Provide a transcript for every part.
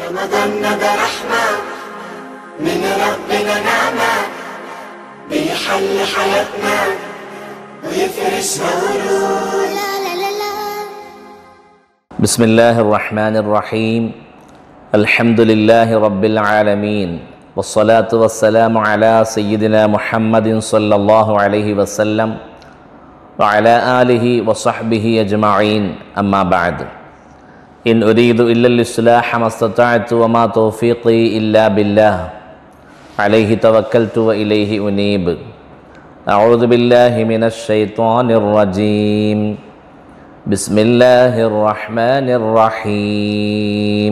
رمضان ده رحمة من ربنا نعمة بيحل حياتنا ويفرش مولود لا لا لا لا بسم الله الرحمن الرحيم الحمد لله رب العالمين والصلاة والسلام على سيدنا محمد صلى الله عليه وسلم وعلى آله وصحبه أجمعين أما بعد إن أريد إلا الإصلاح ما استطعت وما توفيقي إلا بالله عليه توكلت وإليه أنيب أعوذ بالله من الشيطان الرجيم بسم الله الرحمن الرحيم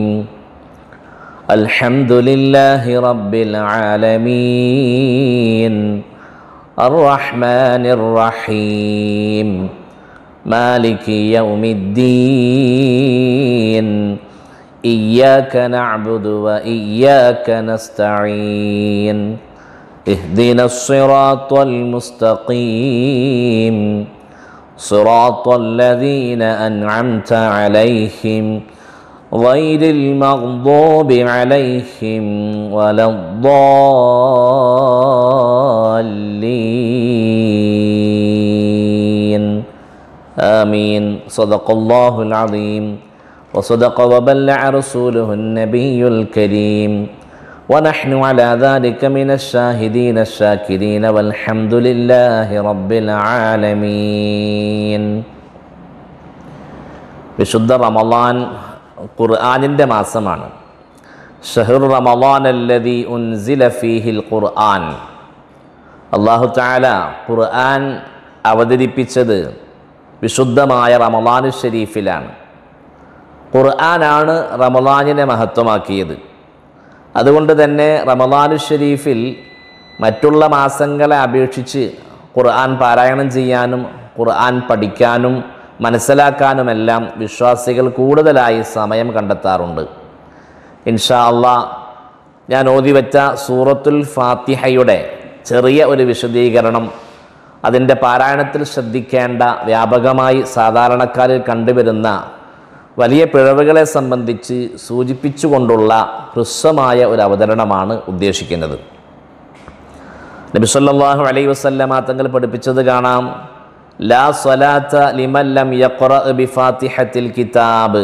الحمد لله رب العالمين الرحمن الرحيم مالك يوم الدين إياك نعبد وإياك نستعين اهدنا الصراط المستقيم صراط الذين أنعمت عليهم غير المغضوب عليهم ولا الضالين آمين صدق الله العظيم وصدق وبلع رسوله النبي الكريم ونحن على ذلك من الشاهدين الشاكرين والحمد لله رب العالمين വിശുദ്ധ റമളാൻ ഖുർആാനിൻ്റെ മാസമാണ് ഷഹർ റമളാൻ അല്ലതി ഉൻസില ഫീഹിൽ ഖുർആൻ അള്ളാഹു താല ഖുർആൻ അവതരിപ്പിച്ചത് വിശുദ്ധമായ റമളാനു ഷരീഫിലാണ് ഖുർആനാണ് റമളാനിനെ മഹത്വമാക്കിയത് അതുകൊണ്ട് തന്നെ റമളാനു ഷരീഫിൽ മറ്റുള്ള മാസങ്ങളെ അപേക്ഷിച്ച് ഖുർആൻ പാരായണം ചെയ്യാനും ഖുർആൻ പഠിക്കാനും മനസ്സിലാക്കാനുമെല്ലാം വിശ്വാസികൾ കൂടുതലായി സമയം കണ്ടെത്താറുണ്ട് ഇൻഷാ അള്ളാ ഞാൻ ഓതി വെച്ച സൂറത്തുൽ ഫാത്തിഹയുടെ ചെറിയ ഒരു വിശദീകരണം അതിൻ്റെ പാരായണത്തിൽ ശ്രദ്ധിക്കേണ്ട വ്യാപകമായി സാധാരണക്കാരിൽ കണ്ടുവരുന്ന വലിയ പിഴവുകളെ സംബന്ധിച്ച് സൂചിപ്പിച്ചുകൊണ്ടുള്ള ഹ്രസ്വമായ ഒരു അവതരണമാണ് ഉദ്ദേശിക്കുന്നത് നബിസല്ലാഹു അലൈ വസല്ലമ തങ്ങൾ പഠിപ്പിച്ചത് കാണാം ലാ സ്വലാത്ത ലിമല്ലം യഖ്റ ബിഫാത്തിഹത്തിൽ കിതാബ്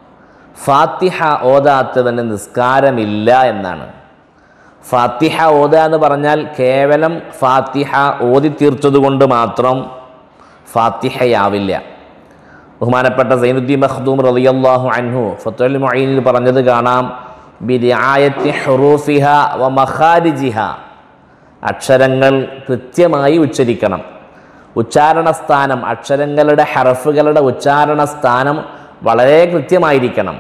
ഫാത്തിഹ ഓതാത്തവന് നിസ്കാരമില്ല എന്നാണ് ഫാത്തിഹ ഓത എന്ന് പറഞ്ഞാൽ കേവലം ഫാത്തിഹ ഓതി തീർത്തതുകൊണ്ട് മാത്രം ഫാത്തിഹയാവില്ല ബഹുമാനപ്പെട്ട സൈനുദ്ദീൻ മഖ്ദൂം റളിയല്ലാഹു അൻഹു ഫത്തുൽ മുഈനിൽ പറഞ്ഞത് കാണാം ബിരിആയത്തി ഹുറൂഫിഹ വ മഖാരിജിഹ അക്ഷരങ്ങൾ കൃത്യമായി ഉച്ചരിക്കണം ഉച്ചാരണ സ്ഥാനം അക്ഷരങ്ങളുടെ ഹറഫുകളുടെ ഉച്ചാരണ സ്ഥാനം വളരെ കൃത്യമായിരിക്കണം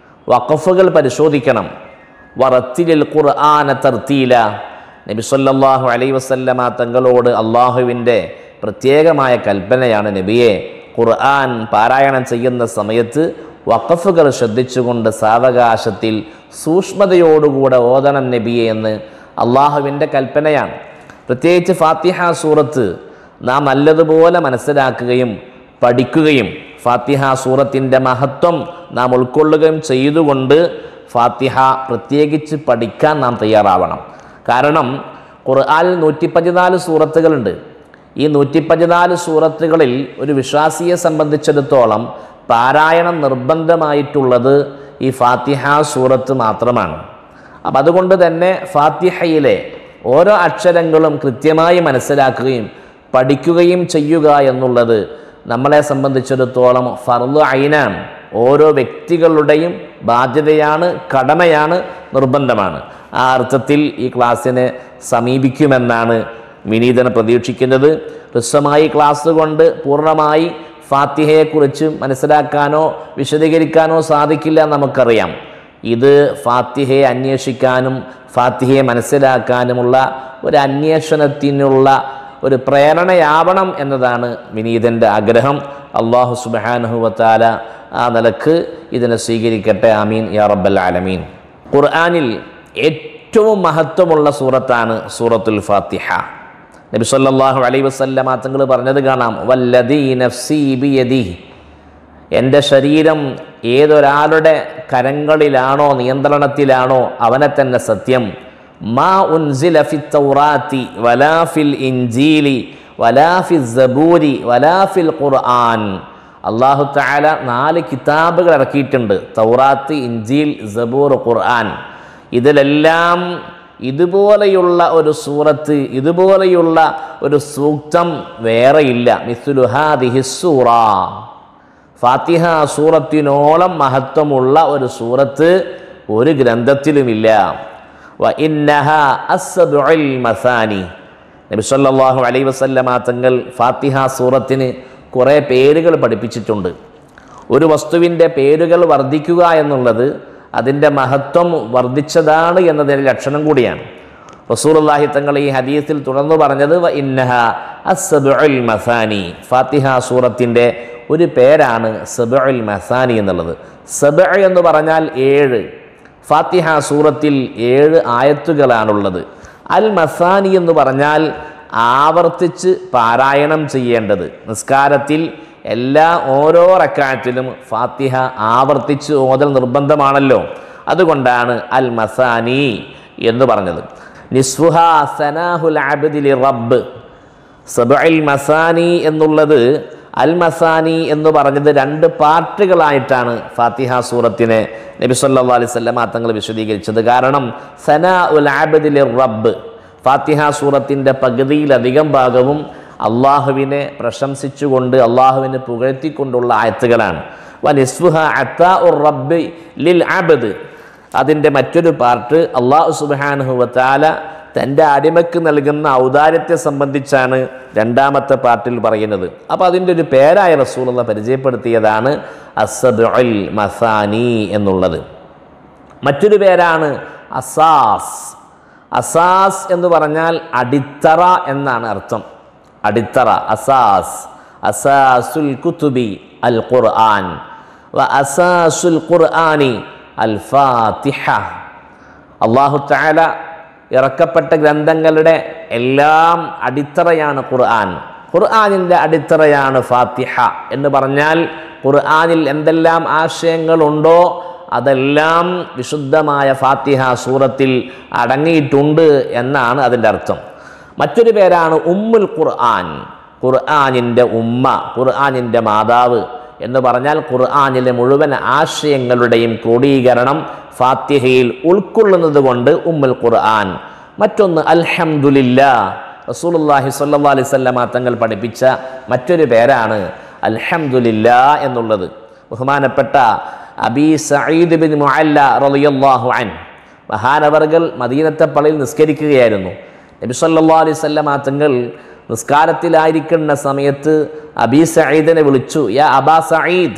വഖഫുകൾ പരിശോധിക്കണം വറത്തിലിൽ ഖുർആന തർത്തീല നബി സല്ലല്ലാഹു അലൈഹി വസല്ലമ തങ്ങളോട് അള്ളാഹുവിൻ്റെ പ്രത്യേകമായ കൽപ്പനയാണ് നബിയെ ഖുർആൻ പാരായണം ചെയ്യുന്ന സമയത്ത് വഖഫുകൾ ശ്രദ്ധിച്ചുകൊണ്ട് സാവകാശത്തിൽ സൂക്ഷ്മതയോടുകൂടെ ഓതണം നബിയെ എന്ന് അള്ളാഹുവിൻ്റെ കൽപ്പനയാണ് പ്രത്യേകിച്ച് ഫാത്തിഹ സൂറത്ത് നാം നല്ലതുപോലെ മനസ്സിലാക്കുകയും പഠിക്കുകയും ഫാത്തിഹ സൂറത്തിൻ്റെ മഹത്വം നാം ഉൾക്കൊള്ളുകയും ചെയ്തുകൊണ്ട് ഫാത്തിഹ പ്രത്യേകിച്ച് പഠിക്കാൻ നാം തയ്യാറാവണം കാരണം ഖുർആനിൽ നൂറ്റി പതിനാല് സൂറത്തുകളുണ്ട് ഈ നൂറ്റി പതിനാല് സൂറത്തുകളിൽ ഒരു വിശ്വാസിയെ സംബന്ധിച്ചിടത്തോളം പാരായണം നിർബന്ധമായിട്ടുള്ളത് ഈ ഫാത്തിഹ സൂറത്ത് മാത്രമാണ് അപ്പം അതുകൊണ്ട് തന്നെ ഫാത്തിഹയിലെ ഓരോ അക്ഷരങ്ങളും കൃത്യമായി മനസ്സിലാക്കുകയും പഠിക്കുകയും ചെയ്യുക എന്നുള്ളത് നമ്മളെ സംബന്ധിച്ചിടത്തോളം ഫർദ് ഐനാണ് ഓരോ വ്യക്തികളുടെയും ബാധ്യതയാണ് കടമയാണ് നിർബന്ധമാണ് ആ അർത്ഥത്തിൽ ഈ ക്ലാസ്സിനെ സമീപിക്കുമെന്നാണ് വിനീതനെ പ്രതീക്ഷിക്കുന്നത് ഹ്രസ്വമായി ക്ലാസ് കൊണ്ട് പൂർണ്ണമായി ഫാത്തിഹയെക്കുറിച്ച് മനസ്സിലാക്കാനോ വിശദീകരിക്കാനോ സാധിക്കില്ല എന്ന് നമുക്കറിയാം ഇത് ഫാത്തിഹയെ അന്വേഷിക്കാനും ഫാത്തിഹയെ മനസ്സിലാക്കാനുമുള്ള ഒരു അന്വേഷണത്തിനുള്ള ഒരു പ്രേരണയാവണം എന്നതാണ് വിനീതൻ്റെ ആഗ്രഹം അള്ളാഹു സുബാനുഹുവത്താല ആ നിലക്ക് ഇതിനെ സ്വീകരിക്കട്ടെ ആമീൻ യാ റബ്ബൽ ആലമീൻ ഖുർആനിൽ ഏറ്റവും മഹത്വമുള്ള സൂറത്താണ് സൂറത്തുൽ ഫാത്തിഹ നബി സല്ലല്ലാഹു അലൈഹി വസല്ലമ തങ്ങൾ പറഞ്ഞത് കാണാം വല്ലദീ നഫ്സി ബിയദിഹി എൻ്റെ ശരീരം ഏതൊരാളുടെ കരങ്ങളിലാണോ നിയന്ത്രണത്തിലാണോ അവനെ തന്നെ സത്യം മാ ഉൻസില ഫി തൗറാത്തി വലാ ഫിൽ ഇൻജീലി വലാ ഫി സബൂരി വലാ ഫിൽ ഖുർആൻ അള്ളാഹു തആല നാല് കിതാബുകൾ ഇറക്കിയിട്ടുണ്ട് തൗറാത്ത് ഇൻജീൽ സബൂർ ഖുർആൻ ഇതിലെല്ലാം ഇതുപോലെയുള്ള ഒരു സൂറത്ത് ഇതുപോലെയുള്ള ഒരു സൂക്തം വേറെയില്ല മിസ്ലുഹാദിഹി സൂറ ഫാത്തിഹ സൂറത്തിനോളം മഹത്വമുള്ള ഒരു സൂറത്ത് ഒരു ഗ്രന്ഥത്തിലുമില്ല വ ഇന്നഹ അസ്സബുൽ മസാനി നബി സല്ലല്ലാഹു അലൈഹി വസല്ലമ തങ്ങൾ ഫാത്തിഹ സൂറത്തിന് കുറേ പേരുകൾ പഠിപ്പിച്ചിട്ടുണ്ട് ഒരു വസ്തുവിൻ്റെ പേരുകൾ വർദ്ധിക്കുക എന്നുള്ളത് അതിൻ്റെ മഹത്വം വർദ്ധിച്ചതാണ് എന്നതിൻ്റെ ലക്ഷണം കൂടിയാണ് റസൂലുള്ളാഹി തങ്ങൾ ഈ ഹദീസിൽ തുടർന്ന് പറഞ്ഞത് വ ഇന്നഹ അസ്സബുൽ മസാനി ഫാത്തിഹ സൂറത്തിൻ്റെ ഒരു പേരാണ് സബുൽ മസാനി എന്നുള്ളത് സബ എന്ന് പറഞ്ഞാൽ ഏഴ് ഫാത്തിഹ സൂറത്തിൽ ഏഴ് ആയത്തുകളാണുള്ളത് അൽ മസാനി എന്ന് പറഞ്ഞാൽ ആവർത്തിച്ച് പാരായണം ചെയ്യേണ്ടത് നിസ്കാരത്തിൽ എല്ലാ ഓരോ റക്കായത്തിലും ഫാത്തിഹ ആവർത്തിച്ച് ഓതൽ നിർബന്ധമാണല്ലോ അതുകൊണ്ടാണ് അൽ മസാനി എന്ന് പറഞ്ഞത് നിസ്ഫുഹ സനാഹുൽ അബ്ദിലി റബ്ബ് സബുൽ മസാനി എന്നുള്ളത് അൽ മസാനി എന്ന് പറഞ്ഞത് രണ്ട് പാർട്ടുകളായിട്ടാണ് ഫാത്തിഹ സൂറത്തിനെ നബി സല്ലല്ലാഹു അലൈഹി വസല്ലം തങ്ങൾ വിശദീകരിച്ചത് കാരണം സനാ ഉൽ ആബദിലെ റബ്ബ് ഫാത്തിഹ സൂറത്തിൻ്റെ പകുതിയിലധികം ഭാഗവും അള്ളാഹുവിനെ പ്രശംസിച്ചുകൊണ്ട് അള്ളാഹുവിനെ പുകഴ്ത്തിക്കൊണ്ടുള്ള ആയത്തുകളാണ് വ നിസ്ഫുഹ അത്താ ഉർ റബ്ബ് ലിൽ ആബദ് അതിൻ്റെ മറ്റൊരു പാർട്ട് അള്ളാഹു സുബ്ഹാനഹു വതആല തൻ്റെ അടിമക്ക് നൽകുന്ന ഔദാര്യത്തെ സംബന്ധിച്ചാണ് രണ്ടാമത്തെ പാർട്ടിൽ പറയുന്നത് അപ്പോൾ അതിൻ്റെ ഒരു പേരായ റസൂലുള്ള പരിചയപ്പെടുത്തിയതാണ് അസബുൽ മസാനി എന്നുള്ളത് മറ്റൊരു പേരാണ് അസാസ് അസാസ് എന്ന് പറഞ്ഞാൽ അടിത്തറ എന്നാണ് അർത്ഥം അടിത്തറ അസാസ് അസാസുൽ കുത്തുബി അൽ ഖുർആൻ വ അസാസുൽ ഖുർആനി അൽ ഫാത്തിഹ അള്ളാഹു തആല ഇറക്കപ്പെട്ട ഗ്രന്ഥങ്ങളുടെ എല്ലാം അടിത്തറയാണ് ഖുർആൻ ഖുർആനിൻ്റെ അടിത്തറയാണ് ഫാത്തിഹ എന്ന് പറഞ്ഞാൽ ഖുർആനിൽ എന്തെല്ലാം ആശയങ്ങളുണ്ടോ അതെല്ലാം വിശുദ്ധമായ ഫാത്തിഹ സൂറത്തിൽ അടങ്ങിയിട്ടുണ്ട് എന്നാണ് അതിൻ്റെ അർത്ഥം മറ്റൊരു പേരാണ് ഉമ്മുൽ ഖുർആൻ ഖുർആനിൻ്റെ ഉമ്മ ഖുർആനിൻ്റെ മാതാവ് എന്ന് പറഞ്ഞാൽ ഖുർആനിലെ മുഴുവൻ ആശയങ്ങളുടെയും ക്രോഡീകരണം ഫാത്തിഹയിൽ ഉൾക്കൊള്ളുന്നത് കൊണ്ട് ഉമ്മുൽ ഖുർആൻ മറ്റൊന്ന് അൽഹംദുലില്ലാ റസൂലുള്ളാഹി സ്വല്ലല്ലാഹി അലൈഹി വസല്ലമ തങ്ങൾ പഠിപ്പിച്ച മറ്റൊരു പേരാണ് അൽഹംദുലില്ലാ എന്നുള്ളത് ബഹുമാനപ്പെട്ട അബി സഈദ് ബിൻ മുഅല്ല റളിയല്ലാഹു അൻ മഹാനവർകൾ മദീനത്തെ പള്ളിയിൽ നിസ്കരിക്കുകയായിരുന്നു നബി സല്ലല്ലാഹു അലൈഹി വസല്ലമ തങ്ങൾ നിസ്കാരത്തിലായിരിക്കുന്ന സമയത്ത് അബി സഈദിനെ വിളിച്ചു യാ അബാ സഈദ്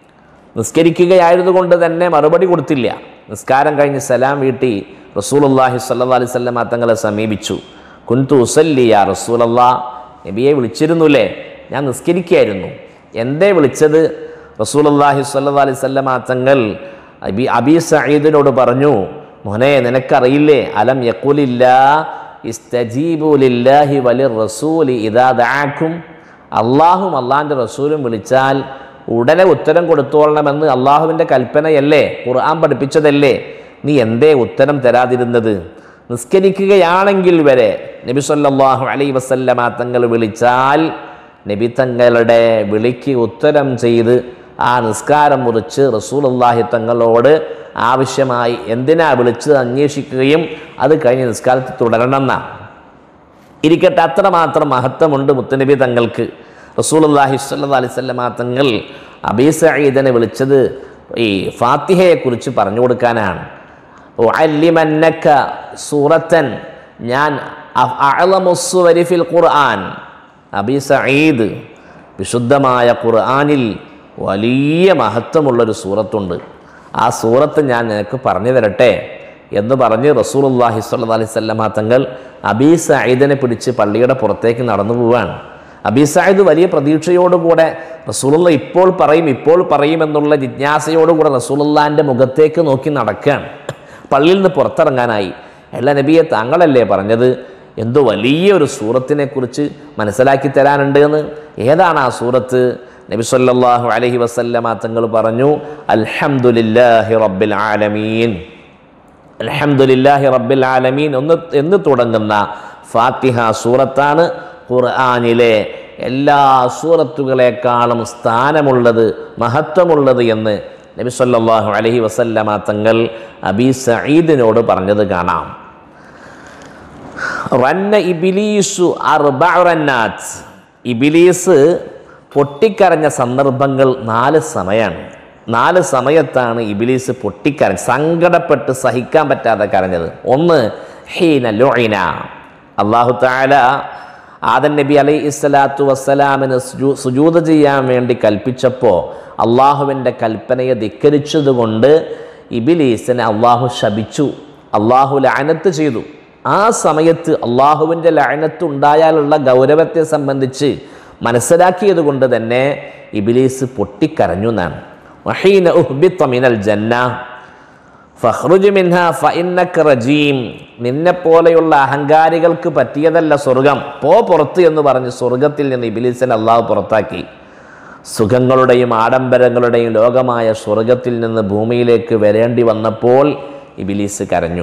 നിസ്കരിക്കുകയായിരുന്നു കൊണ്ട് തന്നെ മറുപടി കൊടുത്തില്ല നിസ്കാരം കഴിഞ്ഞ് സലാം വീട്ടി റസൂലുള്ളാഹി സ്വല്ലല്ലാഹി അലൈഹി വസല്ലമ തങ്ങളെ സമീപിച്ചു കുൻതു ഉസല്ലി യാ റസൂലല്ലാ നബിയെ വിളിച്ചിരുന്നുല്ലേ ഞാൻ നിസ്കരിക്കുകയായിരുന്നു എന്തേ വിളിച്ചത് റസൂലുള്ളാഹി സ്വല്ലല്ലാഹി അലൈഹി വസല്ലമ തങ്ങൾ അബി അബി സഈദിനോട് പറഞ്ഞു മോനെ നിനക്കറിയില്ലേ അലം യഖുലില്ലാ ഇസ്തജീബു ലില്ലാഹി വലിർ റസൂലി ഇദാ ദഅാക്കും അള്ളാഹും അള്ളാഹിൻ്റെ റസൂലും വിളിച്ചാൽ ഉടനെ ഉത്തരം കൊടുത്തോളണമെന്ന് അള്ളാഹുവിൻ്റെ കൽപ്പനയല്ലേ ഖുർആൻ പഠിപ്പിച്ചതല്ലേ നീ എന്തേ ഉത്തരം തരാതിരുന്നത് നിസ്കരിക്കുകയാണെങ്കിൽ വരെ നബി സല്ലല്ലാഹു അലൈഹി വസല്ലമ തങ്ങൾ വിളിച്ചാൽ നബി തങ്ങളുടെ വിളിക്ക് ഉത്തരം ചെയ്ത് ആ നിസ്കാരം മുറിച്ച് റസൂലുള്ളാഹി തങ്ങളോട് ആവശ്യമായി എന്തിനാ വിളിച്ചത് അന്വേഷിക്കുകയും അത് കഴിഞ്ഞ് നിസ്കാരത്തിൽ തുടരണമെന്നാണ് ഇരിക്കട്ടെ അത്രമാത്രം മഹത്വമുണ്ട് മുത്തനബി തങ്ങൾക്ക് റസൂലുള്ളാഹി സ്വല്ലല്ലാഹി അലൈഹി വസല്ലമ തങ്ങൾ അബീ സഈദിനെ വിളിച്ചത് ഈ ഫാത്തിഹയെക്കുറിച്ച് പറഞ്ഞു കൊടുക്കാനാണ് ഉഅല്ലിമന്നക സൂറത്തൻ ഞാൻ അഅലമുസ്സുവരി ഫിൽ ഖുർആൻ അബീ സഈദ് വിശുദ്ധമായ ഖുർആനിൽ വലിയ മഹത്വമുള്ളൊരു സൂറത്തുണ്ട് ആ സൂറത്ത് ഞാൻ നിനക്ക് പറഞ്ഞു തരട്ടെ എന്ന് പറഞ്ഞ് റസൂലുള്ളാഹി സ്വല്ലല്ലാഹി അലൈഹി വസല്ലമ തങ്ങൾ അബീ സഈദിനെ പിടിച്ച് പള്ളിയുടെ പുറത്തേക്ക് നടന്നു പോവാണ് അബീ സഈദ് വലിയ പ്രതീക്ഷയോടുകൂടെ റസൂലുള്ള ഇപ്പോൾ പറയും ഇപ്പോൾ പറയും എന്നുള്ള ജിജ്ഞാസയോടുകൂടെ റസൂലുള്ളാൻ്റെ മുഖത്തേക്ക് നോക്കി നടക്കുകയാണ് പള്ളിയിൽ നിന്ന് പുറത്തിറങ്ങാനായി എല്ലാ നബിയെ താങ്കളല്ലേ പറഞ്ഞത് എന്തോ വലിയ ഒരു സൂറത്തിനെ കുറിച്ച് മനസ്സിലാക്കി തരാനുണ്ട് എന്ന് ഏതാണ് ആ സൂറത്ത് നബി സല്ലല്ലാഹു അലൈഹി വസല്ലമ തങ്ങൾ പറഞ്ഞു അൽഹംദുലില്ലാഹി റബ്ബിൽ ആലമീൻ അൽഹംദുലില്ലാഹി റബ്ബിൽ ആലമീൻ ഒന്ന് എന്ന് തുടങ്ങുന്ന ഫാത്തിഹ സൂറത്താണ് ഖുർആനിലെ എല്ലാ സൂറത്തുകളെക്കാളും സ്ഥാനമുള്ളത് മഹത്വമുള്ളത് എന്ന് നബി സല്ലല്ലാഹു അലൈഹി വസല്ലമ തങ്ങൾ അബി സഈദിനോട് പറഞ്ഞത് കാണാം റന്ന ഇബിലീസു അർബഅ റന്നാത്ത് ഇബിലീസ് പൊട്ടിക്കരഞ്ഞ സന്ദർഭങ്ങൾ നാല് സമയമാണ് നാല് സമയത്താണ് ഇബിലീസ് പൊട്ടിക്കരഞ്ഞ സങ്കടപ്പെട്ട് സഹിക്കാൻ പറ്റാതെ കരഞ്ഞത് ഒന്ന് ഹീന ലൊയിന അള്ളാഹു താല ആദൻ നബി അലൈഹി ഇസ്ലാത്തു വസ്സലാമിന് സുജൂ- സുജൂദ് ചെയ്യാൻ വേണ്ടി കൽപ്പിച്ചപ്പോൾ അള്ളാഹുവിൻ്റെ കൽപ്പനയെ ധിക്കരിച്ചതുകൊണ്ട് ഇബിലീസിനെ അള്ളാഹു ശപിച്ചു അള്ളാഹു ലാനത്ത് ചെയ്തു ആ സമയത്ത് അള്ളാഹുവിൻ്റെ ലാനത്ത് ഉണ്ടായാലുള്ള ഗൗരവത്തെ സംബന്ധിച്ച് മനസ്സിലാക്കിയത് കൊണ്ട് തന്നെ ഇബിലീസ് പൊട്ടിക്കരഞ്ഞു എന്നാണ് വഹീന ഉഹ്ബിത്ത മിനൽ ജന്ന ഫഹ്റുജ് മിൻഹ ഫഇന്നക റജീം നിന്നെ പോലെയുള്ള അഹങ്കാരികൾക്ക് പറ്റിയതല്ല സ്വർഗം പോ പുറത്ത് എന്ന് പറഞ്ഞ് സ്വർഗത്തിൽ നിന്ന് ഇബിലീസിനെ അള്ളാഹു പുറത്താക്കി സുഖങ്ങളുടെയും ആഡംബരങ്ങളുടെയും ലോകമായ സ്വർഗത്തിൽ നിന്ന് ഭൂമിയിലേക്ക് വരേണ്ടി വന്നപ്പോൾ ഇബിലീസ് കരഞ്ഞു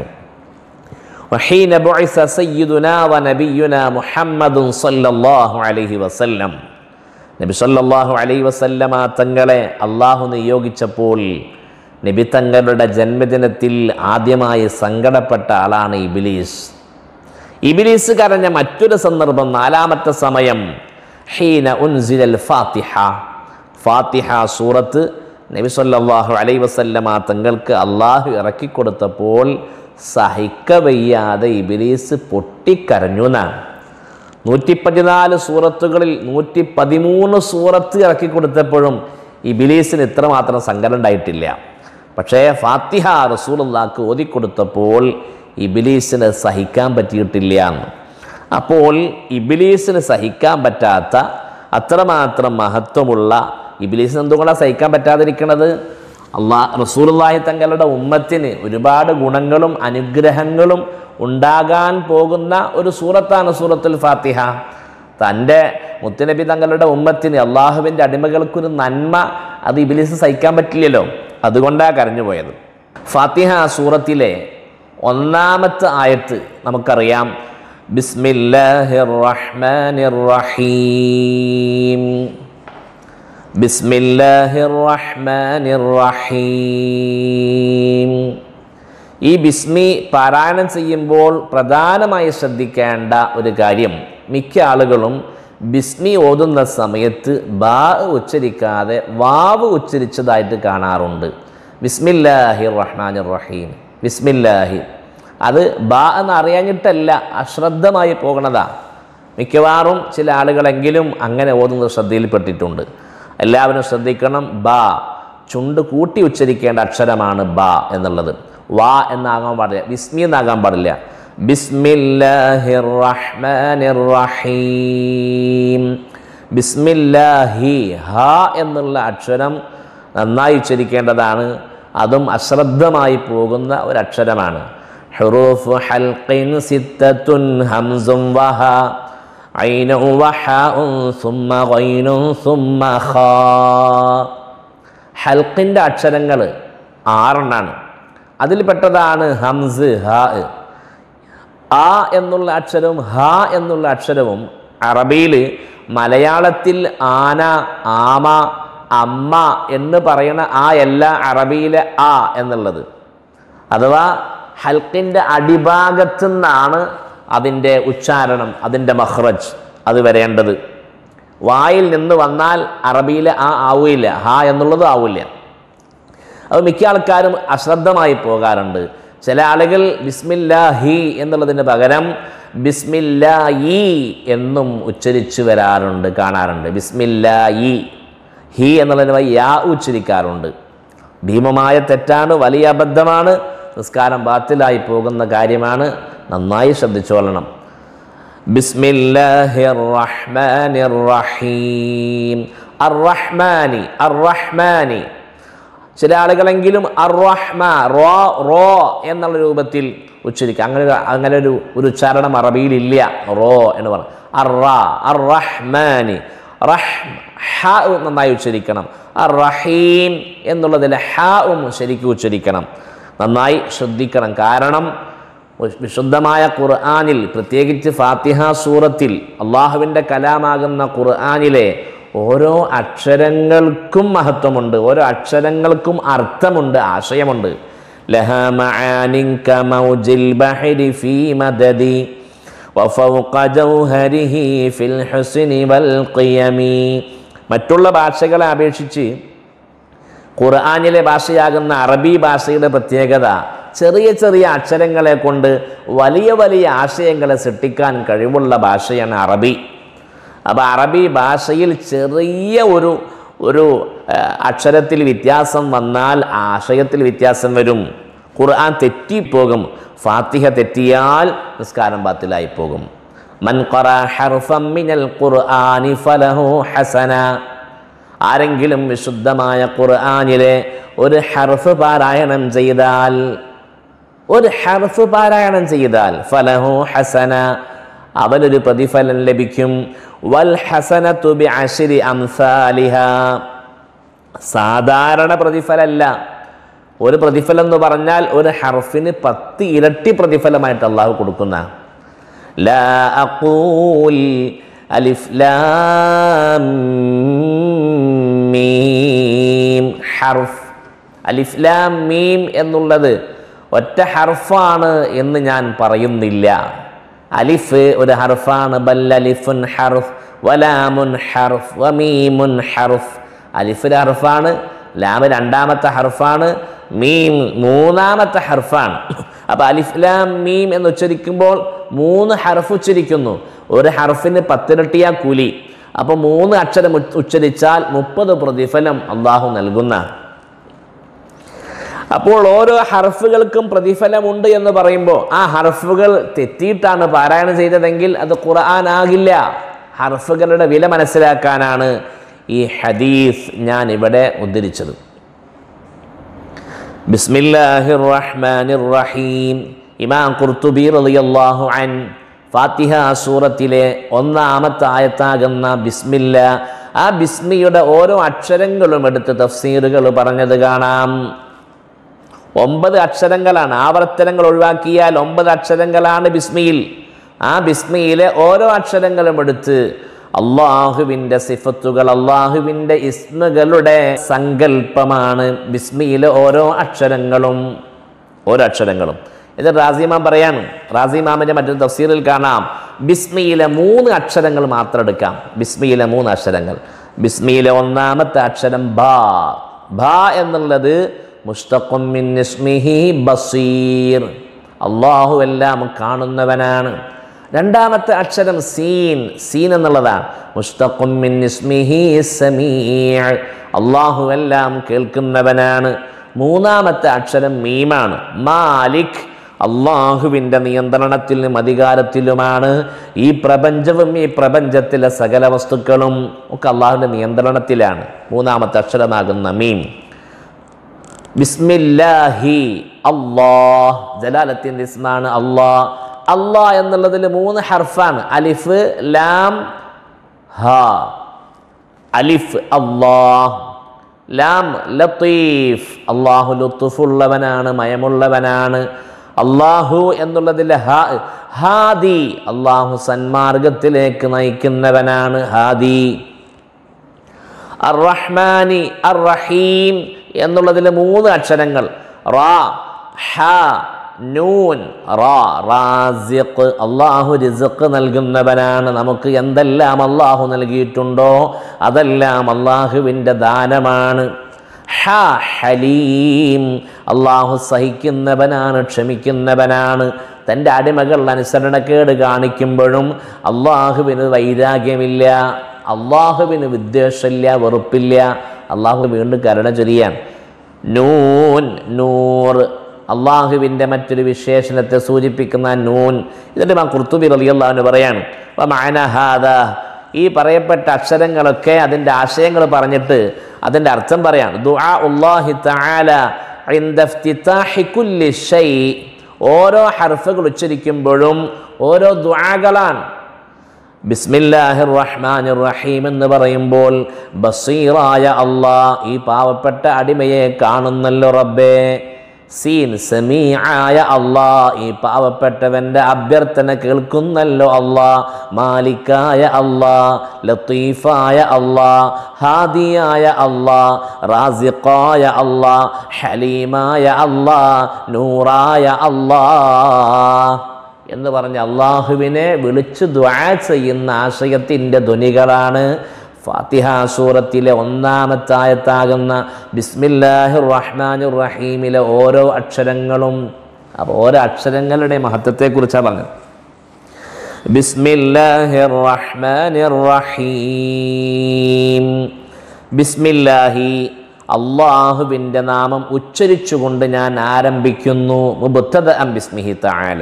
وحين بعث سيدنا ونبينا محمد صلى الله عليه وسلم നബി സല്ലല്ലാഹു അലൈഹി വസല്ലമ തങ്ങളെ അള്ളാഹു നിയോഗിച്ചപ്പോൾ നബി തങ്ങളുടെ ജന്മദിനത്തിൽ ആദ്യമായി സങ്കടപ്പെട്ട ആളാണ് ഇബിലീസ് ഇബിലീസ് കരഞ്ഞ മറ്റൊരു സന്ദർഭം നാലാമത്തെ സമയം ഹീന ഉൻസിലൽ ഫാത്തിഹ ഫാത്തിഹ സൂറത്ത് നബി സല്ലല്ലാഹു അലൈഹി വസല്ലമ തങ്ങൾക്ക് അള്ളാഹു ഇറക്കിക്കൊടുത്തപ്പോൾ സഹിക്കവയ്യാതെ ഇബിലീസ് പൊട്ടിക്കരഞ്ഞു എന്നാണ് നൂറ്റി പതിനാല് സൂറത്തുകളിൽ നൂറ്റി പതിമൂന്ന് സൂറത്ത് ഇറക്കി കൊടുത്തപ്പോഴും ഇബിലീസിന് ഇത്രമാത്രം സങ്കടം ഉണ്ടായിട്ടില്ല പക്ഷേ ഫാത്തിഹ റസൂലുള്ളാക്ക് ഓതിക്കൊടുത്തപ്പോൾ ഇബിലീസിന് സഹിക്കാൻ പറ്റിയിട്ടില്ല എന്ന് അപ്പോൾ ഇബിലീസിന് സഹിക്കാൻ പറ്റാത്ത അത്രമാത്രം മഹത്വമുള്ള ഇബിലീസിന് എന്തുകൊണ്ടാണ് സഹിക്കാൻ പറ്റാതിരിക്കുന്നത് അള്ളാ റസൂലുള്ളാഹി തങ്ങളുടെ ഉമ്മത്തിന് ഒരുപാട് ഗുണങ്ങളും അനുഗ്രഹങ്ങളും ഉണ്ടാകാൻ പോകുന്ന ഒരു സൂറത്താണ് സൂറത്തുൽ ഫാത്തിഹ തൻ്റെ മുത്തുനബി തങ്ങളുടെ ഉമ്മത്തിന് അള്ളാഹുവിൻ്റെ അടിമകൾക്കൊരു നന്മ അത് ഇബിലിസ് സഹിക്കാൻ പറ്റില്ലല്ലോ അതുകൊണ്ടാണ് കരഞ്ഞു പോയത് ഫാത്തിഹ സൂറത്തിലെ ഒന്നാമത്തെ ആയത്ത് നമുക്കറിയാം ബിസ്മില്ലാഹിർ റഹ്മാനിർ റഹീം ബിസ്മില്ലാഹിർ റഹ്മാനിർ റഹീം ഈ ബിസ്മി പാരായണം ചെയ്യുമ്പോൾ പ്രധാനമായി ശ്രദ്ധിക്കേണ്ട ഒരു കാര്യം മിക്ക ആളുകളും ബിസ്മി ഓതുന്ന സമയത്ത് ബാ ഉച്ചരിക്കാതെ വാവ് ഉച്ചരിച്ചതായിട്ട് കാണാറുണ്ട് ബിസ്മില്ലാഹി റഹ്മാൻ റഹീം ബിസ്മില്ലാഹി അത് ബാ എന്ന് അറിയാഞ്ഞിട്ടല്ല അശ്രദ്ധമായി പോകണതാ മിക്കവാറും ചില ആളുകളെങ്കിലും അങ്ങനെ ഓതുന്നത് ശ്രദ്ധയിൽപ്പെട്ടിട്ടുണ്ട് എല്ലാവരും ശ്രദ്ധിക്കണം ബാ ചുണ്ട് കൂട്ടി ഉച്ചരിക്കേണ്ട അക്ഷരമാണ് ബാ എന്നുള്ളത് വാ എന്നാകാൻ പാടില്ല ബിസ്മി എന്നാകാൻ പാടില്ല ബിസ്മില്ലാഹിർ റഹ്മാനിർ റഹീം ബിസ്മില്ലാഹി ഹ എന്നുള്ള അക്ഷരം നന്നായി ഉച്ചരിക്കേണ്ടതാണ് അതും അശ്രദ്ധമായി പോകുന്ന ഒരു അക്ഷരമാണ് ഹുറൂഫ് ഹൽഖിൻ സിത്തത്തുൻ ഹംസും വഹ ഐന വഹാഉൻ സുമ്മ ഗൈനും സുമ്മ ഖാ ഹൽക്കിൻ്റെ അക്ഷരങ്ങൾ ആറെണ്ണാണ് അതിൽപ്പെട്ടതാണ് ഹംസ് ഹ ആ എന്നുള്ള അക്ഷരവും ഹ എന്നുള്ള അക്ഷരവും അറബിയിൽ മലയാളത്തിൽ ആന ആമ അമ്മ എന്ന് പറയുന്ന ആ എല്ലാ അറബിയിലെ ആ എന്നുള്ളത് അഥവാ ഹൽക്കിൻ്റെ അടിഭാഗത്തു നിന്നാണ് അതിൻ്റെ ഉച്ചാരണം അതിൻ്റെ മഹ്റജ് അത് വരേണ്ടത് വായിൽ നിന്ന് വന്നാൽ അറബിയിലെ ആ ആവില്ല ഹ എന്നുള്ളത് ആവില്ല അത് മിക്ക ആൾക്കാരും അശ്രദ്ധമായി പോകാറുണ്ട് ചില ആളുകൾ ബിസ്മില്ലാഹി എന്നുള്ളതിന് പകരം ബിസ്മില്ലായി എന്നും ഉച്ചരിച്ചു വരാറുണ്ട് കാണാറുണ്ട് ബിസ്മില്ലായി ഹി എന്നുള്ളതിന് പകരം യാ ഉച്ചരിക്കാറുണ്ട് ഭീമമായ തെറ്റാണ് വലിയ അബദ്ധമാണ് നിസ്കാരം ബാത്തിലായി പോകുന്ന കാര്യമാണ് നന്നായി ശ്രദ്ധിച്ചോളണം ബിസ്മില്ലാഹിർ റഹ്മാനിർ റഹീം അർ റഹ്മാനി അർ റഹ്മാനി ചില ആളുകളെങ്കിലും അർറഹ്മ റോ റോ എന്നുള്ള രൂപത്തിൽ ഉച്ചരിക്കുക അങ്ങനെ ഒരു അങ്ങനെ ഒരു ഒരു ഉച്ചാരണം അറബിയിലില്ല റോ എന്ന് പറഞ്ഞു അറ അർ റഹ്മാനി റഹ് ഹ നന്നായി ഉച്ചരിക്കണം അർ റഹീം എന്നുള്ളതിൽ ഹാവും ശരിക്കും ഉച്ചരിക്കണം നന്നായി ശ്രദ്ധിക്കണം കാരണം വിശുദ്ധമായ ഖുർആാനിൽ പ്രത്യേകിച്ച് ഫാത്തിഹ സൂറത്തിൽ അള്ളാഹുവിൻ്റെ കലാമാകുന്ന ഖുർആാനിലെ ഓരോ അക്ഷരങ്ങൾക്കും മഹത്വമുണ്ട് ഓരോ അക്ഷരങ്ങൾക്കും അർത്ഥമുണ്ട് ആശയമുണ്ട് ലഹ മആനിൻ കമൗജിൽ ബഹരി ഫീ മദദി وفوق جوهره في الحسن والقيم മറ്റുള്ള ഭാഷകളെ അപേക്ഷിച്ച് ഖുർആാനിലെ ഭാഷയാകുന്ന അറബി ഭാഷയുടെ പ്രത്യേകത ചെറിയ ചെറിയ അക്ഷരങ്ങളെ കൊണ്ട് വലിയ വലിയ ആശയങ്ങളെ സൃഷ്ടിക്കാൻ കഴിവുള്ള ഭാഷയാണ് അറബി അപ്പോൾ അറബി ഭാഷയിൽ ചെറിയ ഒരു ഒരു ആ, അക്ഷരത്തിൽ വ്യത്യാസം വന്നാൽ ആശയത്തിൽ വ്യത്യാസം വരും ഖുർആൻ തെറ്റിപ്പോകും ഫാത്തിഹ തെറ്റിയാൽ നിസ്കാരം ബാത്തിലായി പോകും മൻ ഖറ ഹർഫം മിനൽ ഖുർആനി ഫലഹു ഹസന ആരെങ്കിലും വിശുദ്ധമായ ഖുർആനിലെ ഒരു ഹർഫ് പാരായണം ചെയ്താൽ ഒരു ഹർഫ് പാരായണം ചെയ്താൽ ഫലഹു ഹസന അവനൊരു പ്രതിഫലം ലഭിക്കും വൽ ഹസനത്തു ബി അശ്രി അംസാലിഹ സാധാരണ പ്രതിഫലമല്ല ഒരു പ്രതിഫലം എന്ന് പറഞ്ഞാൽ ഒരു ഹർഫിന് പത്ത് ഇരട്ടി പ്രതിഫലമായിട്ട് അള്ളാഹു കൊടുക്കുന്ന ലാ അഖൂൽ അലിഫ് ലാം മീം ഹർഫ് അലിഫ് ലാം മീം എന്നുള്ളത് ഒറ്റ ഹർഫാണ് എന്ന് ഞാൻ പറയുന്നില്ല അലിഫ് ഒരു ഹർഫാണ് ബൽ അലിഫുൻ ഹർഫ് വലാമുൻ ഹർഫ് വമീമുൻ ഹർഫ് അലിഫ് ഒരു ഹർഫാണ് ലാം രണ്ടാമത്തെ ഹർഫാണ് മീം മൂന്നാമത്തെ ഹർഫാണ് അപ്പൊ അലിഫ് ലാം മീം എന്ന് ഉച്ചരിക്കുമ്പോൾ മൂന്ന് ഹർഫ് ഉച്ചരിക്കുന്നു ഒരു ഹർഫിന് പത്തിരട്ടിയാ കൂലി അപ്പൊ മൂന്ന് അക്ഷരം ഉ- ഉച്ചരിച്ചാൽ മുപ്പത് പ്രതിഫലം അള്ളാഹു നൽകുന്ന അപ്പോൾ ഓരോ ഹർഫുകൾക്കും പ്രതിഫലമുണ്ട് എന്ന് പറയുമ്പോൾ ആ ഹർഫുകൾ തെറ്റിയിട്ടാണ് പാരായണം ചെയ്തതെങ്കിൽ അത് ഖുർആൻ ആകില്ല ഹർഫുകളുടെ വില മനസ്സിലാക്കാനാണ് ഈ ഹദീസ് ഞാൻ ഇവിടെ ഉദ്ധരിച്ചത് ബിസ്മില്ലാഹിർ റഹ്മാനിർ റഹീം ഇമാം ഖുർത്തുബി റളിയല്ലാഹു അൻ ഫാത്തിഹ സൂറത്തിലെ ഒന്നാമത്തെ ആയത്താകുന്ന ബിസ്മില്ല ആ ബിസ്മിയുടെ ഓരോ അക്ഷരങ്ങളും എടുത്ത് തഫ്സീറുകൾ പറഞ്ഞത് കാണാം ഒമ്പത് അക്ഷരങ്ങളാണ് ആവർത്തനങ്ങൾ ഒഴിവാക്കിയാൽ ഒമ്പത് അക്ഷരങ്ങളാണ് ബിസ്മിയിൽ ആ ബിസ്മിയിലെ ഓരോ അക്ഷരങ്ങളും എടുത്ത് അള്ളാഹുവിൻ്റെ സിഫത്തുകൾ അള്ളാഹുവിൻ്റെ ഇസ്മുകളുടെ സങ്കല്പമാണ് ബിസ്മിയിലെ ഓരോ അക്ഷരങ്ങളും ഓരോ അക്ഷരങ്ങളും ഇത് റാസിമാം പറയാണ് റാസിമാമിൻ്റെ മറ്റൊരു തഫ്സീറിൽ കാണാം ബിസ്മിയിലെ മൂന്ന് അക്ഷരങ്ങൾ മാത്രം എടുക്കാം ബിസ്മിയിലെ മൂന്ന് അക്ഷരങ്ങൾ ബിസ്മിയിലെ ഒന്നാമത്തെ അക്ഷരം ബാ ബാ എന്നുള്ളത് മുസ്തഖും മിൻ ഇസ്മിഹി ബസീർ അള്ളാഹു എല്ലാം കാണുന്നവനാണ് രണ്ടാമത്തെ അക്ഷരം സീൻ സീൻ എന്നുള്ളതാണ് മുസ്തഖും മിൻ ഇസ്മിഹി സമീഅ് അള്ളാഹു എല്ലാം കേൾക്കുന്നവനാണ് മൂന്നാമത്തെ അക്ഷരം മീമാണ് മാലിക് അള്ളാഹുവിൻ്റെ നിയന്ത്രണത്തിലും അധികാരത്തിലുമാണ് ഈ പ്രപഞ്ചവും ഈ പ്രപഞ്ചത്തിലെ സകല വസ്തുക്കളും ഒക്കെ അള്ളാഹുവിൻ്റെ നിയന്ത്രണത്തിലാണ് മൂന്നാമത്തെ അക്ഷരമാകുന്ന മീം ബിസ്മില്ലാഹി അള്ളാഹ് ജലാലത്തിൻ്റെ ഇസ്മാണ് അള്ളാഹ് അള്ളാഹ് എന്നുള്ളതിൽ മൂന്ന് ഹർഫാണ് അലിഫ് ലാം ഹ അലിഫ് അള്ളാഹ് ലാം ലത്തീഫ് അള്ളാഹു ലുത്തുഫുള്ളവനാണ് മയമുള്ളവനാണ് അള്ളാഹു എന്നുള്ളതിൽ ഹാ ഹാദി അള്ളാഹു സന്മാർഗത്തിലേക്ക് നയിക്കുന്നവനാണ് ഹാദി അർറഹ്മാനി അർറഹീം എന്നുള്ളതിൽ മൂന്ന് അക്ഷരങ്ങൾ റാ ഹ നൂൻ റാ റാസിഖ് അള്ളാഹു റിസ്ഖ് നൽകുന്നവനാണ് നമുക്ക് എന്തെല്ലാം അള്ളാഹു നൽകിയിട്ടുണ്ടോ അതെല്ലാം അള്ളാഹുവിൻ്റെ ദാനമാണ് ഹ ഹലീം അള്ളാഹു സഹിക്കുന്നവനാണ് ക്ഷമിക്കുന്നവനാണ് തൻ്റെ അടിമകൾ അനുസരണക്കേട് കാണിക്കുമ്പോഴും അള്ളാഹുവിന് വൈരാഗ്യമില്ല അള്ളാഹുവിന് വിദ്വേഷമില്ല വെറുപ്പില്ല അള്ളാഹു വീണ്ടും കരുണ ചൊരിയാൻ നൂൻ നൂർ അള്ളാഹുവിൻ്റെ മറ്റൊരു വിശേഷണത്തെ സൂചിപ്പിക്കുന്ന നൂൻ ഇതിൻ്റെ മാ കുർത്തുബി റളിയല്ലാഹു പറയാണ് അപ്പം മാനഹാദ ഈ പറയപ്പെട്ട അക്ഷരങ്ങളൊക്കെ അതിൻ്റെ ആശയങ്ങൾ പറഞ്ഞിട്ട് അതിൻ്റെ അർത്ഥം പറയാണ് ദുആ ഉള്ളാഹി തആല ഇൻദ ഇഫ്തിതാഹി കുല്ലി ഷൈ ഓരോ ഹർഫുകൾ ഉച്ചരിക്കുമ്പോഴും ഓരോ ദുആകളാണ് ബിസ്മില്ലാഹിർ റഹ്മാനിർ റഹീം എന്ന് പറയുമ്പോൾ ബസീറായ അള്ളാ ഈ പാവപ്പെട്ട അടിമയെ കാണുന്നല്ലോ റബ്ബേ സീൻ സമീആയ അള്ളാ ഈ പാവപ്പെട്ടവൻ്റെ അഭ്യർത്ഥന കേൾക്കുന്നല്ലോ അള്ളാ മാലിക്കായ അള്ളാ ലത്തീഫായ അള്ളാ ഹാദിയായ അള്ളാ റാസിഖായ അള്ളാ ഹലീമായ അള്ളാ നൂറായ അള്ളാ എന്ന് പറഞ്ഞ് അള്ളാഹുവിനെ വിളിച്ചു ദ്വാ ചെയ്യുന്ന ആശയത്തിൻ്റെ ധ്വനികളാണ് ഫാത്തിഹ സൂറത്തിലെ ഒന്നാമത്തെ ആയത്താകുന്ന ബിസ്മില്ലാഹിർ റഹ്മാനുർ റഹീമിലെ ഓരോ അക്ഷരങ്ങളും അപ്പോൾ ഓരോ അക്ഷരങ്ങളുടെ മഹത്വത്തെക്കുറിച്ചാണ് പറഞ്ഞത് ബിസ്മില്ലാഹിർ റഹ്മാനിർ റഹീം ബിസ്മില്ലാഹി അള്ളാഹുവിൻ്റെ നാമം ഉച്ചരിച്ചുകൊണ്ട് ഞാൻ ആരംഭിക്കുന്നു മുബത്തദ അം ബിസ്മിഹി തആല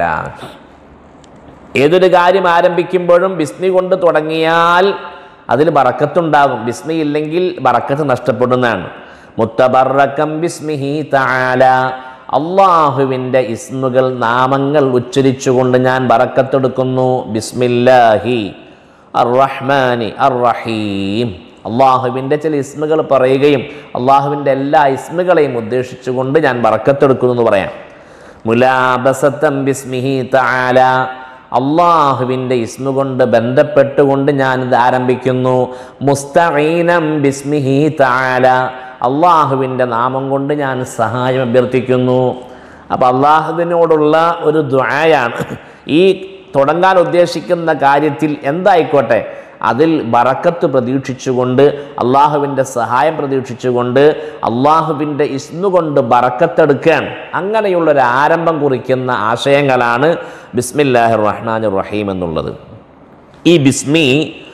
ഏതൊരു കാര്യം ആരംഭിക്കുമ്പോഴും ബിസ്മി കൊണ്ട് തുടങ്ങിയാൽ അതിൽ ബറക്കത്തുണ്ടാകും ബിസ്മി ഇല്ലെങ്കിൽ ബറക്കത്ത് നഷ്ടപ്പെടുന്നതാണ് മുത്തബറക്കം ബിസ്മിഹി തആല അള്ളാഹുവിൻ്റെ ഇസ്മുകൾ നാമങ്ങൾ ഉച്ചരിച്ചുകൊണ്ട് ഞാൻ ബറക്കത്തെടുക്കുന്നു ബിസ്മില്ലാഹി അർ റഹ്മാനി അർ റഹീം അള്ളാഹുവിൻ്റെ ചില ഇസ്മുകൾ പറയുകയും അള്ളാഹുവിൻ്റെ എല്ലാ ഇസ്മുകളെയും ഉദ്ദേശിച്ചുകൊണ്ട് ഞാൻ ബറക്കത്തെടുക്കുന്നു എന്ന് പറയാം മുലാബസത്തം ബിസ്മിഹി തആല അള്ളാഹുവിൻ്റെ ഇസ്മു കൊണ്ട് ബന്ധപ്പെട്ടുകൊണ്ട് ഞാനിത് ആരംഭിക്കുന്നു മുസ്തഈനം ബിസ്മിഹി തആല അള്ളാഹുവിൻ്റെ നാമം കൊണ്ട് ഞാൻ സഹായം അഭ്യർത്ഥിക്കുന്നു അപ്പോൾ അള്ളാഹുവിനോടുള്ള ഒരു ദ്വായാണ് ഈ തുടങ്ങാൻ ഉദ്ദേശിക്കുന്ന കാര്യത്തിൽ എന്തായിക്കോട്ടെ അതിൽ ബറക്കത്ത് പ്രതീക്ഷിച്ചുകൊണ്ട് അള്ളാഹുവിൻ്റെ സഹായം പ്രതീക്ഷിച്ചുകൊണ്ട് അള്ളാഹുവിൻ്റെ ഇസ്മു കൊണ്ട് ബറക്കത്തെടുക്കാൻ അങ്ങനെയുള്ളൊരു ആരംഭം കുറിക്കുന്ന ആശയങ്ങളാണ് ബിസ്മില്ലാഹിർ റഹ്മാൻ റഹീം എന്നുള്ളത് ഈ ബിസ്മി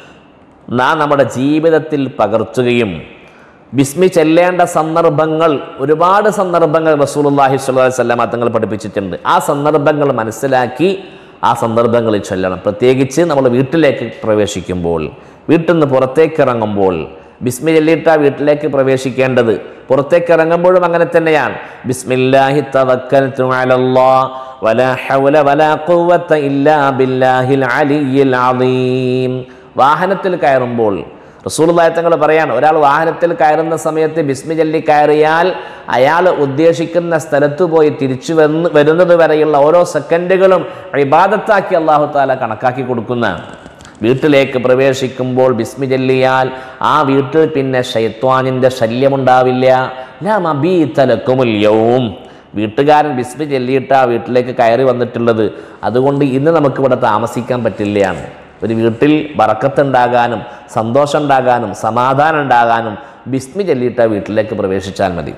നാം നമ്മുടെ ജീവിതത്തിൽ പകർത്തുകയും ബിസ്മി ചെല്ലേണ്ട സന്ദർഭങ്ങൾ ഒരുപാട് സന്ദർഭങ്ങൾ റസൂലുള്ളാഹി സ്വല്ലല്ലാഹി അലൈഹി വസല്ലമ തങ്ങൾ പഠിപ്പിച്ചിട്ടുണ്ട് ആ സന്ദർഭങ്ങൾ മനസ്സിലാക്കി ആ സന്ദർഭങ്ങളിൽ ചൊല്ലണം പ്രത്യേകിച്ച് നമ്മൾ വീട്ടിലേക്ക് പ്രവേശിക്കുമ്പോൾ വീട്ടിൽ നിന്ന് പുറത്തേക്ക് ഇറങ്ങുമ്പോൾ ബിസ്മി ചൊല്ലിയിട്ടാ വീട്ടിലേക്ക് പ്രവേശിക്കേണ്ടത് പുറത്തേക്ക് ഇറങ്ങുമ്പോഴും അങ്ങനെ തന്നെയാണ് ബിസ്മില്ലാഹി തവക്കൽതു അലല്ലാഹ് വലാ ഹൗല വലാ ഖുവത ഇല്ലാ ബില്ലാഹിൽ അലിയ്യിൽ അളീം വാഹനത്തിൽ കയറുമ്പോൾ റസൂലുള്ളാഹി തങ്ങൾ പറയാണ് ഒരാൾ വാഹനത്തിൽ കയറുന്ന സമയത്ത് ബിസ്മി ചൊല്ലി കയറിയാൽ അയാൾ ഉദ്ദേശിക്കുന്ന സ്ഥലത്ത് പോയി തിരിച്ചു വന്ന് വരുന്നത് വരെയുള്ള ഓരോ സെക്കൻഡുകളും ഇബാദത്താക്കി അള്ളാഹു താല കണക്കാക്കി കൊടുക്കുന്നതാണ് വീട്ടിലേക്ക് പ്രവേശിക്കുമ്പോൾ ബിസ്മി ചൊല്ലിയാൽ ആ വീട്ടിൽ പിന്നെ ഷൈത്വാനിൻ്റെ ശല്യമുണ്ടാവില്ല ഞാൻ അബീത്തലക്കുമുല്യവും വീട്ടുകാരൻ ബിസ്മി ചൊല്ലിയിട്ട് ആ വീട്ടിലേക്ക് കയറി വന്നിട്ടുള്ളത് അതുകൊണ്ട് ഇന്ന് നമുക്കിവിടെ താമസിക്കാൻ പറ്റില്ലയാണ് ഒരു വീട്ടിൽ ബറക്കത്തുണ്ടാകാനും സന്തോഷം ഉണ്ടാകാനും സമാധാനം ഉണ്ടാകാനും ബിസ്മി ചൊല്ലിയിട്ട് ആ വീട്ടിലേക്ക് പ്രവേശിച്ചാൽ മതി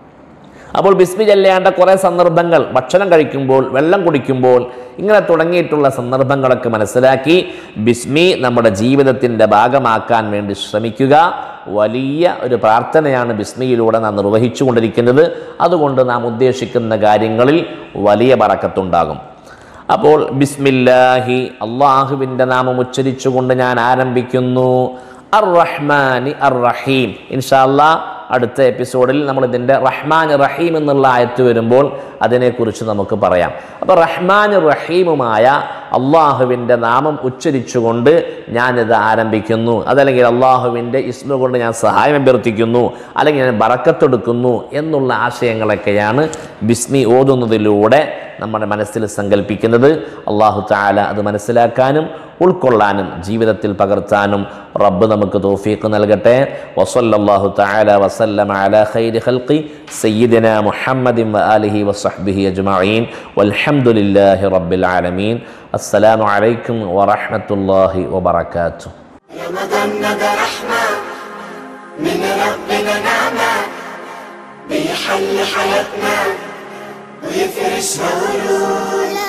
അപ്പോൾ ബിസ്മി ചെല്ലേണ്ട കുറേ സന്ദർഭങ്ങൾ ഭക്ഷണം കഴിക്കുമ്പോൾ വെള്ളം കുടിക്കുമ്പോൾ ഇങ്ങനെ തുടങ്ങിയിട്ടുള്ള സന്ദർഭങ്ങളൊക്കെ മനസ്സിലാക്കി ബിസ്മി നമ്മുടെ ജീവിതത്തിൻ്റെ ഭാഗമാക്കാൻ വേണ്ടി ശ്രമിക്കുക വലിയ ഒരു പ്രാർത്ഥനയാണ് ബിസ്മിയിലൂടെ നാം നിർവഹിച്ചു കൊണ്ടിരിക്കുന്നത് അതുകൊണ്ട് നാം ഉദ്ദേശിക്കുന്ന കാര്യങ്ങളിൽ വലിയ പറക്കത്തുണ്ടാകും അപ്പോൾ ബിസ്മില്ലാഹി അള്ളാഹുവിൻ്റെ നാമം ഉച്ചരിച്ചുകൊണ്ട് ഞാൻ ആരംഭിക്കുന്നു അർ റഹ്മാനി അർ റഹീം ഇൻഷാല്ലാ അടുത്ത എപ്പിസോഡിൽ നമ്മൾ ഇതിൻ്റെ റഹ്മാൻ റഹീം എന്നുള്ള ആയത്ത് വരുമ്പോൾ അതിനെക്കുറിച്ച് നമുക്ക് പറയാം അപ്പോൾ റഹ്മാൻ റഹീമുമായ അള്ളാഹുവിൻ്റെ നാമം ഉച്ചരിച്ചുകൊണ്ട് ഞാനിത് ആരംഭിക്കുന്നു അതല്ലെങ്കിൽ അള്ളാഹുവിൻ്റെ ഇസ്മ കൊണ്ട് ഞാൻ സഹായം അഭ്യർത്ഥിക്കുന്നു അല്ലെങ്കിൽ ഞാൻ ബറക്കത്തെടുക്കുന്നു എന്നുള്ള ആശയങ്ങളൊക്കെയാണ് ബിസ്മി ഓതുന്നതിലൂടെ നമ്മുടെ മനസ്സിൽ സങ്കല്പിക്കുന്നത് അള്ളാഹു താല അത് മനസ്സിലാക്കാനും ഉൾക്കൊള്ളാനും ജീവിതത്തിൽ പകർത്താനും റബ്ബ് നമുക്ക് തോഫീക്ക് നൽകട്ടെ വസല്ലല്ലാഹു തആല വസല്ലമ അലാ ഖൈരി ഖൽഖി സയ്യിദിന മുഹമ്മദിൻ വആലിഹി വസഹ്ബിഹി അജ്മഈൻ വൽഹംദുലില്ലാഹി റബ്ബിൽ ആലമീൻ അസ്സലാമു അലൈക്കും വറഹ്മത്തുള്ളാഹി വബറകാതുഹു رمضان ده رحمة من ربنا نعمة بيحل حياتنا ويفرش ورود